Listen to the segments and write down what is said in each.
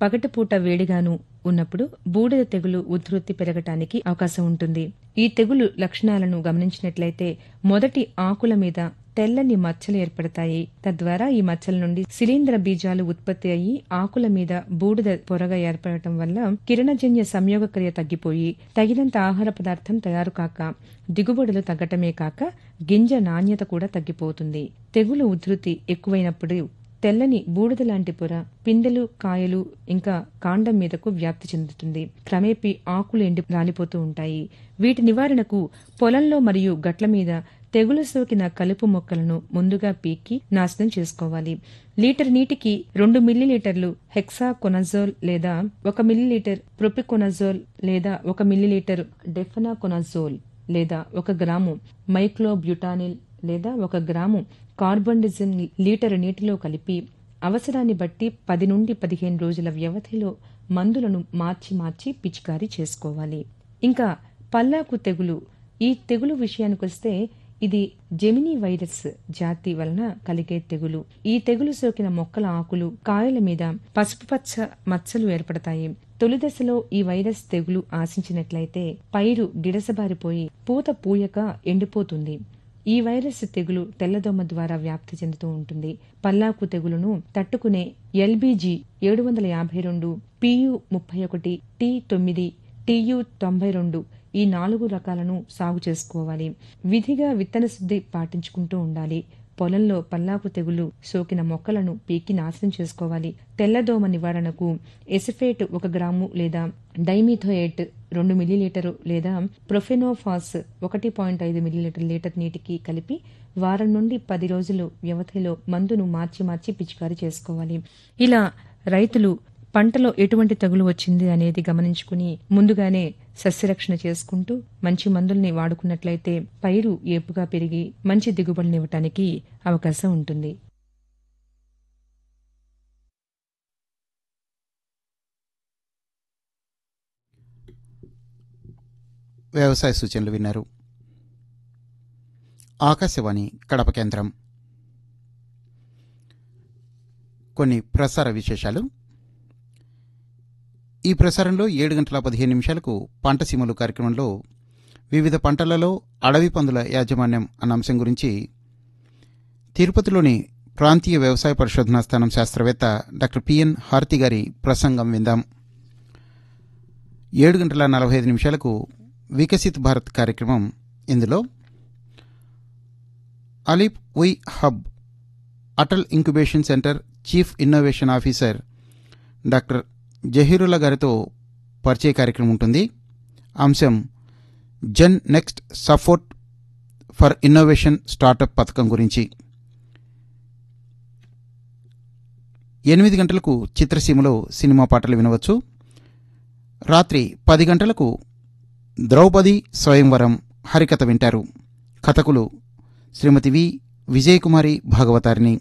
పగటిపూట వేడిగాను ఉన్నప్పుడు బూడిద తెగులు ఉధృతి పెరగటానికి అవకాశం ఉంటుంది ఈ తెగులు లక్షణాలను గమనించినట్లయితే మొదటి ఆకుల మీద తెల్లని మచ్చలు ఏర్పడతాయి తద్వారా ఈ మచ్చల నుండి శిలీంద్ర బీజాలు ఉత్పత్తి అయ్యి ఆకుల మీద బూడిద పొరగా ఏర్పడటం వల్ల కిరణజన్య సంయోగక్రియ తగ్గిపోయి తగినంత ఆహార పదార్థం తయారు కాక దిగుబడులు తగ్గటమే కాక గింజ నాణ్యత కూడా తగ్గిపోతుంది తెగులు ఉధృతి ఎక్కువైనప్పుడు తెల్లని బూడిద లాంటి పొర పిందెలు కాయలు ఇంకా కాండం మీదకు వ్యాప్తి చెందుతుంది క్రమేపీ ఆకులు ఎండి రాలిపోతూ ఉంటాయి వీటి నివారణకు పొలంలో మరియు గట్ల మీద తెగులు సోకిన కలుపు మొక్కలను ముందుగా పీకి నాశనం చేసుకోవాలి లీటర్ నీటికి రెండు మిల్లీలీటర్లు హెక్సాకొనజోల్ లేదా ఒక మిల్లీలీటర్ ప్రొపికొనజోల్ లేదా ఒక మిల్లీలీటర్ డెఫనాకొనజోల్ లేదా ఒక గ్రాము మైక్లోబ్యూటానిల్ లేదా ఒక గ్రాము కార్బండిజిన్ లీటర్ నీటిలో కలిపి అవసరాన్ని బట్టి పది నుండి పదిహేను రోజుల వ్యవధిలో మందులను మార్చి మార్చి పిచికారీ చేసుకోవాలి ఇంకా పల్లాకు తెగులు ఈ తెగులు విషయానికొస్తే ఇది జెమినీ వైరస్ జాతి వలన కలిగే తెగులు ఈ తెగులు సోకిన మొక్కల ఆకులు కాయల మీద పసుపు పచ్చ మచ్చలు ఏర్పడతాయి తొలి దశలో ఈ వైరస్ తెగులు ఆశించినట్లయితే పైరు గిడసబారిపోయి పూత పూయక ఎండిపోతుంది ఈ వైరస్ తెగులు తెల్లదోమ ద్వారా వ్యాప్తి చెందుతూ ఉంటుంది పల్లాకు తెగులును తట్టుకునే ఎల్బీజీ ఏడు వందల యాభై రెండు పియు ముప్పై ఒకటి టి తొమ్మిది టియు తొంభై రెండు ఈ నాలుగు రకాలను సాగు చేసుకోవాలి విధిగా విత్తన శుద్ధి పాటించుకుంటూ ఉండాలి పొలంలో పల్లాకు తెగులు సోకిన మొక్కలను పీకి నాశనం చేసుకోవాలి తెల్లదోమ నివారణకు ఎసిఫేట్ ఒక గ్రాము లేదా డైమిథోయేట్ రెండు మిల్లీలీటరు లేదా ప్రొఫెనోఫాస్ ఒకటి పాయింట్ ఐదు మిల్లీలీటర్ లీటర్ నీటికి కలిపి వారం నుండి పది రోజులు వ్యవధిలో మందును మార్చి మార్చి పిచికారీ చేసుకోవాలి ఇలా రైతులు పంటలో ఎటువంటి తెగులు వచ్చింది అనేది గమనించుకుని ముందుగానే సస్యరక్షణ చేసుకుంటూ మంచి మందుల్ని వాడుకున్నట్లయితే పైరు ఏపుగా పెరిగి మంచి దిగుబడినివ్వటానికి అవకాశం ఉంటుంది వ్యవసాయ సూచనలు విన్నారు ఆకాశవాణి కడప కేంద్రం కొన్ని ప్రసార విశేషాలు ఈ ప్రసారంలో ఏడు గంటల పదిహేను నిమిషాలకు పంట సీమలు కార్యక్రమంలో వివిధ పంటలలో అడవి పందుల యాజమాన్యం అన్న అంశం గురించి తిరుపతిలోని ప్రాంతీయ వ్యవసాయ పరిశోధనా స్థానం శాస్త్రవేత్త డాక్టర్ పిఎన్ హారతి గారి ప్రసంగం విందాం ఏడు గంటల నలభై ఐదు నిమిషాలకు వికసిత్ భారత్ కార్యక్రమం ఇందులో అలీప్ ఉయ్ hub Atal incubation centre chief innovation officer doctor Zaheerulla గారితో పరిచయ కార్యక్రమం ఉంటుంది అంశం gen next support for innovation startup పథకం గురించి ఎనిమిది గంటలకు చిత్రసీమలో సినిమా పాటలు వినవచ్చు రాత్రి పది గంటలకు ద్రౌపది స్వయంవరం హరికథ వింటారు కథకులు శ్రీమతి వి విజయకుమారి భాగవతారిని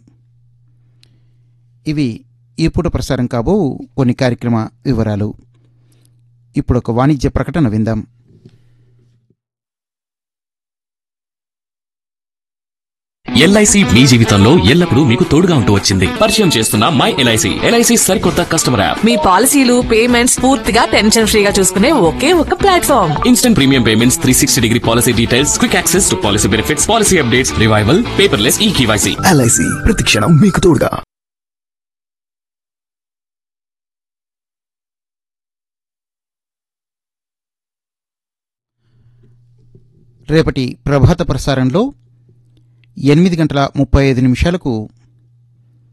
ఇవి ఈ పూట ప్రసారం కాబో కొన్ని కార్యక్రమ వివరాలు ఇప్పుడు ఒక వాణిజ్య ప్రకటన విందాం ఎల్ఐసి మీ జీవితంలో ఎల్లప్పుడూ మీకు తోడుగా ఉంటూ వచ్చింది పరిచయం చేస్తున్న మై ఎల్ఐసి ఎల్ఐసి సరికొత్త కస్టమర్ యాప్ మీ పాలసీలు పేమెంట్స్ పూర్తిగా టెన్షన్ ఫ్రీగా చూసుకునే ఒకే ఒక platform instant premium payments three sixty degree policy details quick access to policy benefits policy updates revival paperless e KYC LIC ప్రతిక్షణం మీకు తోడుగా రేపటి ప్రభాత ప్రసారంలో ఎనిమిది గంటల ముప్పై ఐదు నిమిషాలకు